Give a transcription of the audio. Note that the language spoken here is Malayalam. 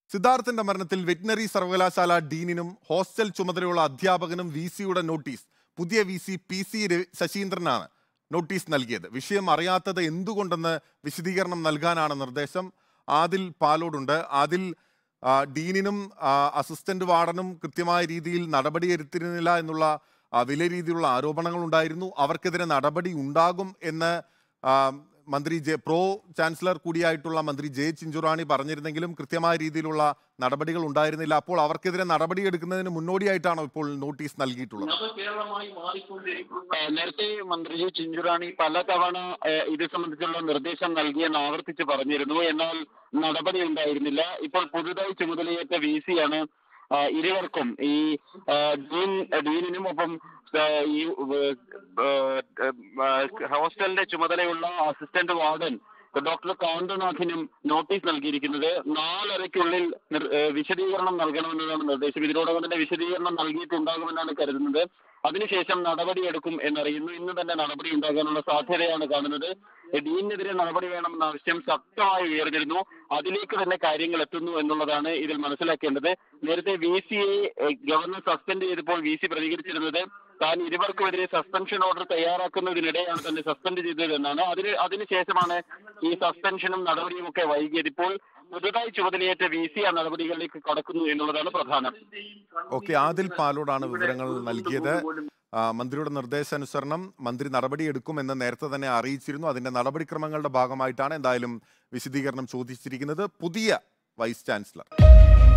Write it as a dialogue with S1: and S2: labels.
S1: സിദ്ധാർത്ഥന്റെ മരണത്തിൽ വെറ്റിനറി സർവകലാശാല ഡീനിനും ഹോസ്റ്റൽ ചുമതലയുള്ള അധ്യാപകനും വി സിയുടെ നോട്ടീസ് പുതിയ V C P C Ravi- ശശീന്ദ്രനാണ് നോട്ടീസ് നൽകിയത് വിഷയം അറിയാത്തത് എന്തുകൊണ്ടെന്ന് വിശദീകരണം നൽകാനാണ് നിർദ്ദേശം ആദിൽ പാലോടുണ്ട് ആദിൽ ആ, ഡീനിനും ആ, അസിസ്റ്റന്റ് വാർഡനും കൃത്യമായ രീതിയിൽ നടപടിയെടുത്തിരുന്നില്ല എന്നുള്ള ആ, വലിയ രീതിയിലുള്ള ആരോപണങ്ങൾ ഉണ്ടായിരുന്നു അവർക്കെതിരെ നടപടി ഉണ്ടാകും എന്ന് ആ, മന്ത്രി ജെ പ്രോ ചാൻസലർ കൂടിയായിട്ടുള്ള മന്ത്രി ജെ ചിഞ്ചുറാണി പറഞ്ഞിരുന്നെങ്കിലും കൃത്യമായ രീതിയിലുള്ള നടപടികൾ ഉണ്ടായിരുന്നില്ല അപ്പോൾ അവർക്കെതിരെ നടപടിയെടുക്കുന്നതിന് മുന്നോടിയായിട്ടാണോ ഇപ്പോൾ നോട്ടീസ് നൽകിയിട്ടുള്ളത്
S2: ഏഹ് നേരത്തെ മന്ത്രി ജി ചിഞ്ചുറാണി പലതവണ ഏഹ് ഇത് സംബന്ധിച്ചുള്ള നിർദ്ദേശം നൽകിയെന്ന് ആവർത്തിച്ച് പറഞ്ഞിരുന്നു എന്നാൽ നടപടി ഉണ്ടായിരുന്നില്ല ഇപ്പോൾ പുതുതായി ചുമതലയേറ്റ വി സിയാണ് ഇരുവർക്കും ഈ ഏഹ് ഡീൻ ഡീനിനും ഒപ്പം ഏഹ് ഈ ഏഹ് ഏഹ് ഹോസ്റ്റലിന്റെ ചുമതലയുള്ള അസിസ്റ്റന്റ് വാർഡൻ ഡോക്ടർ കാന്തനാഥിനും നോട്ടീസ് നൽകിയിരിക്കുന്നത് നാലരയ്ക്കുള്ളിൽ നിർ- ഏഹ് വിശദീകരണം നൽകണമെന്നതാണ് നിർദ്ദേശം ഇതിനോടകം തന്നെ വിശദീകരണം നൽകിയിട്ടുണ്ടാകുമെന്നാണ് കരുതുന്നത് അതിനുശേഷം നടപടിയെടുക്കും എന്നറിയുന്നു ഇന്ന് തന്നെ നടപടി ഉണ്ടാകാനുള്ള സാധ്യതയാണ് കാണുന്നത് ഡീനിനെതിരെ നടപടി വേണമെന്ന ആവശ്യം ശക്തമായി ഉയർന്നിരുന്നു അതിലേക്ക് തന്നെ കാര്യങ്ങൾ എത്തുന്നു എന്നുള്ളതാണ് ഇതിൽ മനസ്സിലാക്കേണ്ടത് നേരത്തെ വി സിയെ ഗവർണർ സസ്പെൻഡ് ചെയ്തപ്പോൾ വി സി പ്രതികരിച്ചിരുന്നത് താൻ ഇരുവർക്കുമെതിരെ സസ്പെൻഷൻ ഓർഡർ തയ്യാറാക്കുന്നതിനിടെയാണ് തന്നെ സസ്പെൻഡ് ചെയ്തതെന്നാണ് അതിന് അതിനുശേഷമാണ് ഈ സസ്പെൻഷനും നടപടിയും ഒക്കെ വൈകിയത് ഇപ്പോൾ പുതുതായി ചുമതലയേറ്റ വി സി ആ നടപടികളിലേക്ക് കടക്കുന്നു എന്നുള്ളതാണ് പ്രധാനം
S1: ഓക്കെ ആദിൽ പാലോടാണ് വിവരങ്ങൾ നൽകിയത് ആ, മന്ത്രിയുടെ നിർദ്ദേശാനുസരണം മന്ത്രി നടപടിയെടുക്കുമെന്ന് നേരത്തെ തന്നെ അറിയിച്ചിരുന്നു അതിന്റെ നടപടിക്രമങ്ങളുടെ ഭാഗമായിട്ടാണ് എന്തായാലും വിശദീകരണം ചോദിച്ചിരിക്കുന്നത് പുതിയ വൈസ് ചാൻസലർ